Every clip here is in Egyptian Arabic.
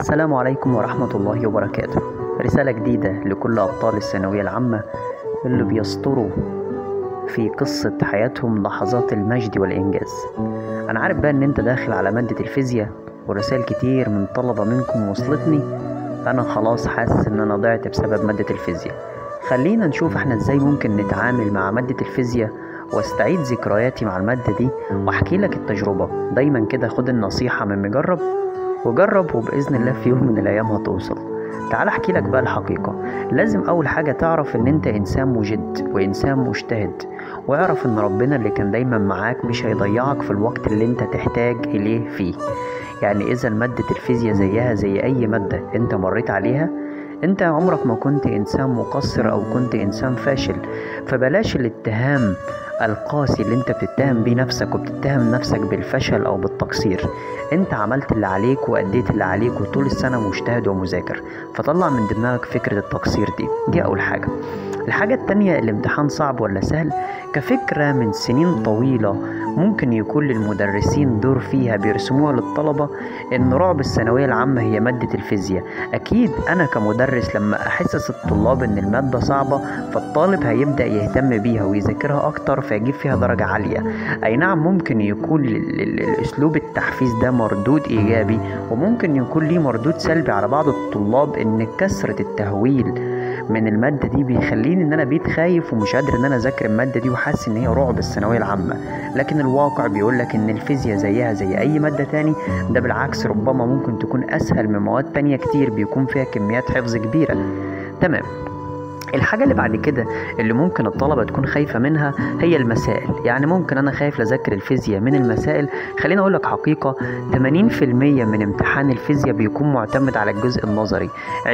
السلام عليكم ورحمة الله وبركاته رسالة جديدة لكل أبطال الثانوية العامة اللي بيسطروا في قصة حياتهم لحظات المجد والإنجاز أنا عارف بقى إن أنت داخل على مادة الفيزياء ورسائل كتير من طلبة منكم وصلتني أنا خلاص حاسس إن أنا ضعت بسبب مادة الفيزياء خلينا نشوف احنا ازاي ممكن نتعامل مع مادة الفيزياء واستعيد ذكرياتي مع المادة دي واحكي لك التجربة دايما كده خد النصيحة من مجرب وجرب وبإذن الله في يوم من الأيام هتوصل تعال احكي لك بقى الحقيقة لازم أول حاجة تعرف إن أنت إنسان مجد وإنسان مجتهد واعرف إن ربنا اللي كان دايما معاك مش هيضيعك في الوقت اللي أنت تحتاج إليه فيه يعني إذا مادة الفيزياء زيها زي أي مادة أنت مريت عليها انت عمرك ما كنت انسان مقصر او كنت انسان فاشل فبلاش الاتهام القاسي اللي انت بتتهم بيه نفسك وبتتهم نفسك بالفشل او بالتقصير انت عملت اللي عليك واديت اللي عليك وطول السنه مجتهد ومذاكر فطلع من دماغك فكره التقصير دي دي اول حاجه الحاجه التانية الامتحان صعب ولا سهل كفكره من سنين طويله ممكن يكون للمدرسين دور فيها بيرسموها للطلبة إن رعب الثانوية العامة هي مادة الفيزياء أكيد أنا كمدرس لما أحسس الطلاب إن المادة صعبة فالطالب هيبدأ يهتم بيها ويذاكرها أكتر فيجيب فيها درجة عالية أي نعم ممكن يكون الأسلوب التحفيز ده مردود إيجابي وممكن يكون ليه مردود سلبي على بعض الطلاب إن كثرة التهويل من المادة دي بيخليني ان انا بقيت خايف ومش قادر ان انا اذاكر المادة دي وحاسس ان هي رعب الثانوية العامة لكن الواقع بيقولك ان الفيزياء زيها زي اي مادة تاني ده بالعكس ربما ممكن تكون اسهل من مواد تانية كتير بيكون فيها كميات حفظ كبيرة تمام الحاجة اللي بعد كده اللي ممكن الطلبة تكون خايفة منها هي المسائل يعني ممكن أنا خايف لأذاكر الفيزياء من المسائل خليني أقول لك حقيقة 80% من امتحان الفيزياء بيكون معتمد على الجزء النظري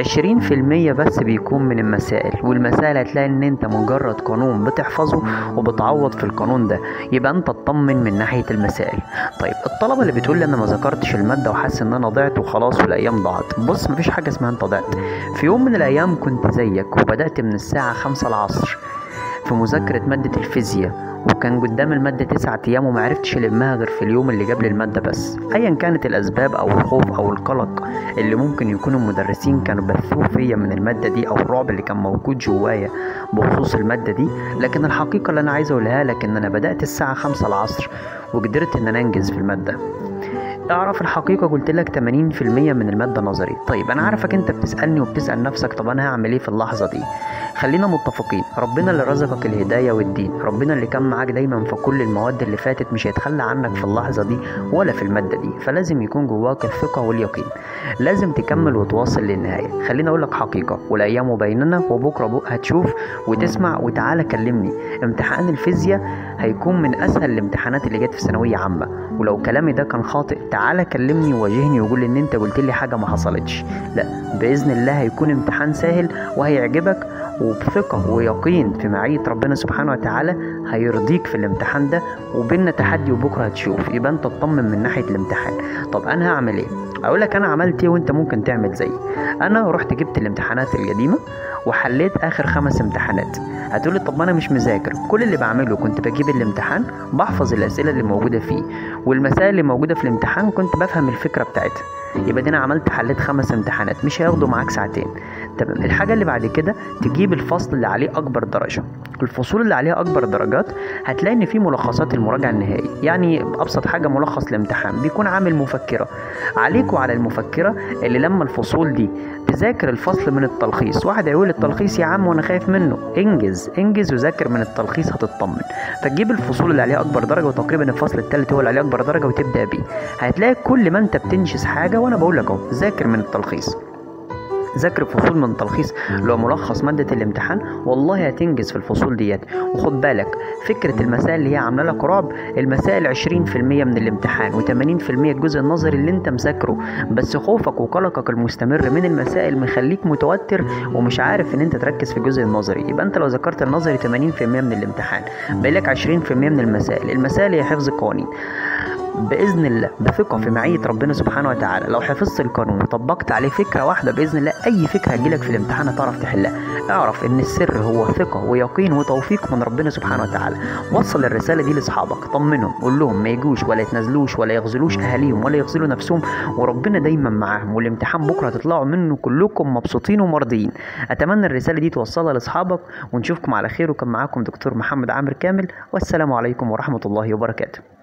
20% بس بيكون من المسائل والمسائل هتلاقي إن أنت مجرد قانون بتحفظه وبتعوض في القانون ده يبقى أنت اطمن من ناحية المسائل طيب الطلبة اللي بتقول لي أنا ما ذاكرتش المادة وحاسس إن أنا ضعت وخلاص والأيام ضاعت بص مفيش حاجة اسمها أنت ضعت في يوم من الأيام كنت زيك وبدأت من الساعة خمسة العصر في مذاكرة مادة الفيزياء وكان قدام المادة تسعة أيام ومعرفتش ألمها غير في اليوم اللي قبل المادة بس أيا كانت الأسباب أو الخوف أو القلق اللي ممكن يكون المدرسين كانوا بثوه فيا من المادة دي أو الرعب اللي كان موجود جوايا بخصوص المادة دي لكن الحقيقة اللي أنا عايز أقولها لك إن أنا بدأت الساعة خمسة العصر وقدرت إن أنا أنجز في المادة اعرف الحقيقه قلت لك 80% من الماده نظري طيب انا عارفك انت بتسالني وبتسال نفسك طب انا هعمل ايه في اللحظه دي خلينا متفقين ربنا اللي رزقك الهدايه والدين ربنا اللي كان معاك دايما في كل المواد اللي فاتت مش هيتخلى عنك في اللحظه دي ولا في الماده دي فلازم يكون جواك الثقه واليقين لازم تكمل وتواصل للنهايه خليني اقول لك حقيقه والايام بيننا وبكره بق هتشوف وتسمع وتعالى كلمني امتحان الفيزياء هيكون من اسهل الامتحانات اللي جت في ثانويه عامه ولو كلامي ده كان خاطئ تعالى كلمني وواجهني وقول ان انت قلت لي حاجه ما حصلتش لا باذن الله هيكون امتحان سهل وهيعجبك وبثقة ويقين في معية ربنا سبحانه وتعالى هيرضيك في الامتحان ده وبيننا تحدي وبكرة هتشوف يبقى انت تطمن من ناحية الامتحان طب انا هعمل ايه اقول لك انا عملت ايه وانت ممكن تعمل زيي انا رحت جبت الامتحانات القديمة وحليت اخر خمس امتحانات هتقولي طب ما انا مش مذاكر كل اللي بعمله كنت بجيب الامتحان بحفظ الاسئله اللي موجوده فيه والمسائل اللي موجوده في الامتحان كنت بفهم الفكره بتاعتها يبقى دي انا عملت حليت خمس امتحانات مش هياخدوا معاك ساعتين تمام الحاجه اللي بعد كده تجيب الفصل اللي عليه اكبر درجه الفصول اللي عليها اكبر درجات هتلاقي ان في ملخصات المراجعه النهائي يعني ابسط حاجه ملخص الامتحان بيكون عامل مفكره عليك وعلى المفكره اللي لما الفصول دي تذاكر الفصل من التلخيص واحد هيقول التلخيص يا عم وانا خايف منه انجز انجز وذاكر من التلخيص هتطمن فتجيب الفصول اللي عليها اكبر درجه وتقريبا الفصل الثالث هو اللي عليه اكبر درجه وتبدا بيه هتلاقي كل ما انت بتنجز حاجه وانا بقول لك اهو ذاكر من التلخيص ذاكر فصول من تلخيص اللي هو ملخص مادة الامتحان والله هتنجز في الفصول ديت وخد بالك فكرة المسائل اللي هي عاملة لك رعب المسائل 20% من الامتحان و80% الجزء النظري اللي انت مذاكره بس خوفك وقلقك المستمر من المسائل مخليك متوتر ومش عارف ان انت تركز في الجزء النظري يبقى انت لو ذاكرت النظري 80% من الامتحان باقي لك 20% من المسائل المسائل هي حفظ قوانين باذن الله بثقه في معيه ربنا سبحانه وتعالى لو حفظت القانون وطبقت عليه فكره واحده باذن الله اي فكره هتجيلك في الامتحان هتعرف تحلها اعرف ان السر هو ثقه ويقين وتوفيق من ربنا سبحانه وتعالى وصل الرساله دي لاصحابك طمنهم قول لهم ما يجوش ولا يتنازلوش ولا يغزلوش اهاليهم ولا يغزلوا نفسهم وربنا دايما معاهم والامتحان بكره هتطلعوا منه كلكم مبسوطين ومرضيين اتمنى الرساله دي توصلها لاصحابك ونشوفكم على خير وكان معاكم دكتور محمد عامر كامل والسلام عليكم ورحمه الله وبركاته